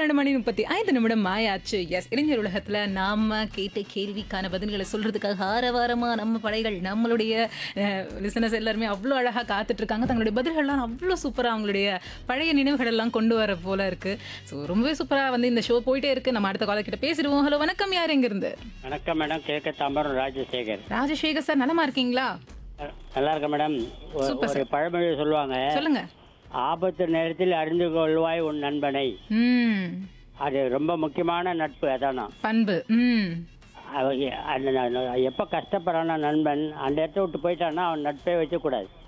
பன்னெண்டு மணி முப்பத்தி ஐந்து நிமிடம் ஆயாச்சு எஸ் இளைஞர் உலகத்துல நாம கேட்ட கேள்விக்கான பதில்களை சொல்றதுக்காக ஆரவாரமா நம்ம படைகள் நம்மளுடைய லிசனர்ஸ் எல்லாருமே அவ்வளோ அழகா காத்துட்டு இருக்காங்க தங்களுடைய பதில்கள்லாம் அவ்வளோ சூப்பரா அவங்களுடைய பழைய நினைவுகள் எல்லாம் கொண்டு வர போல இருக்கு ஸோ ரொம்பவே சூப்பரா வந்து இந்த ஷோ போயிட்டே இருக்கு நம்ம அடுத்த காலர் கிட்ட பேசிடுவோம் ஹலோ வணக்கம் யார் எங்க இருந்து வணக்கம் மேடம் கிழக்க தாம்பரம் ராஜசேகர் ராஜசேகர் சார் நலமா இருக்கீங்களா அஹ், நல்லா இருக்கேன் மேடம் ஒ- சூப்பர் ஒரு பழமொழி சொல்லுவாங்க சொல்லுங்க ஆபத்து நேரத்தில் அறிந்து கொள்வாய் உன் நண்பனை ம் அது ரொம்ப முக்கியமான நட்பு அதானா பண்பு ம் அவங்க அந்த ந- எப்போ கஷ்டப்படுறான நண்பன் அந்த இடத்த விட்டு போயிட்டான்னா அவன் நட்பே வச்சக்கூடாது